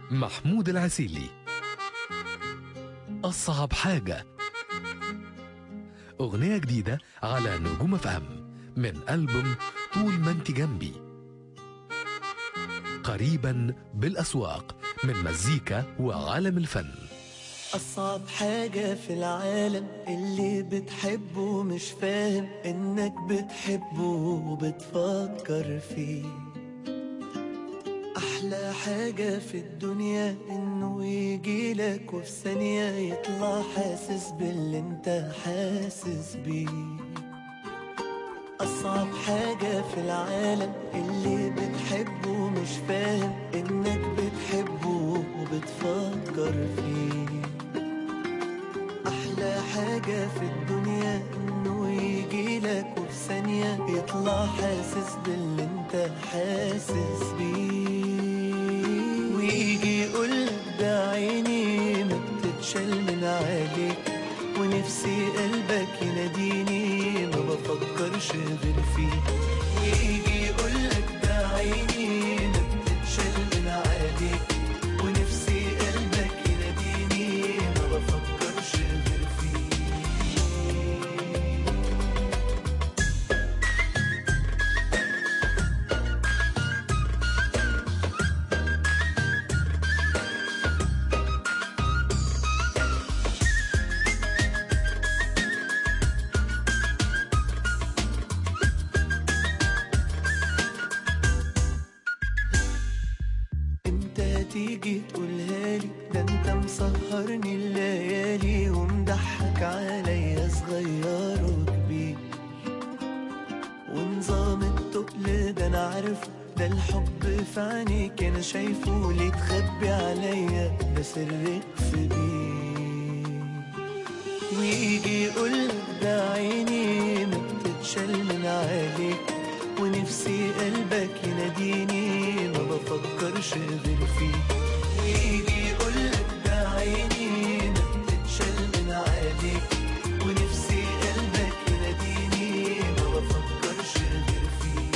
محمود العسيلي أصعب حاجة أغنية جديدة على نجوم فهم من ألبوم طول ما انت جنبي قريبا بالأسواق من مزيكا وعالم الفن أصعب حاجة في العالم اللي بتحبه مش فاهم إنك بتحبه وبتفكر فيه أحلى حاجة في الدنيا إنه يجيلك وفي ثانية يطلع حاسس باللي انت حاسس بيه أصعب حاجة في العالم اللي بتحبه مش فاهم إنك بتحبه وبتفكر فيه أحلى حاجة في الدنيا إنه يجيلك وفي ثانية يطلع حاسس باللي انت حاسس بيه ويجي يقولك ده عيني ما بتتشال من عليك ونفسي قلبك يناديني ما بفكرش غير فيه ويجي يقولك ده عيني ما بتتشال من عليك ونفسي قلبك يناديني ما بفكرش غير فيه انت تيجي تقولها لي ده انت مسهرني الليالي ومضحك عليا صغير وكبير ونظام التقل ده انا عارفه ده الحب في عينيك انا شايفه ليه تخبي عليا ده سرك في بيه ويجي يقولك ده عيني ما بتتشال من عليك ونفسي قلبك يناديني ما بفكرش غير فيه ويجي يقولك ده عيني ما بتتشال من عليك ونفسي قلبك يناديني ما بفكرش غير فيه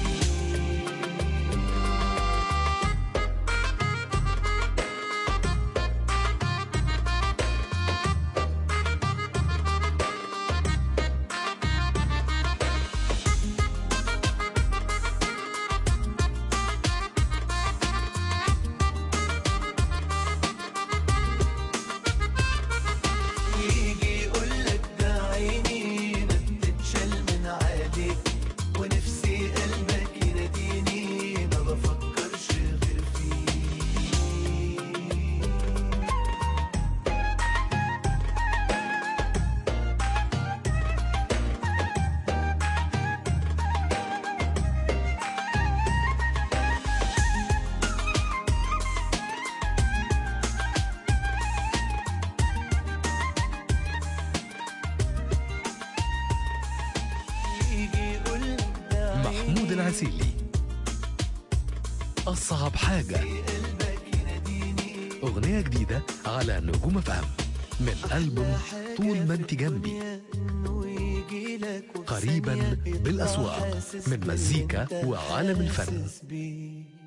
يجي يقولك ده عيني ما بتتشال من عليك ونفسي قلبك يناديني ما بفكرش غير فيه يجي يقولك ده محمود العسيلي أصعب حاجة قلبك يناديني أغنية جديدة على نجوم فهم من ألبوم طول ما انت جنبي قريباً بالأسواق من مزيكا وعالم الفن. الفن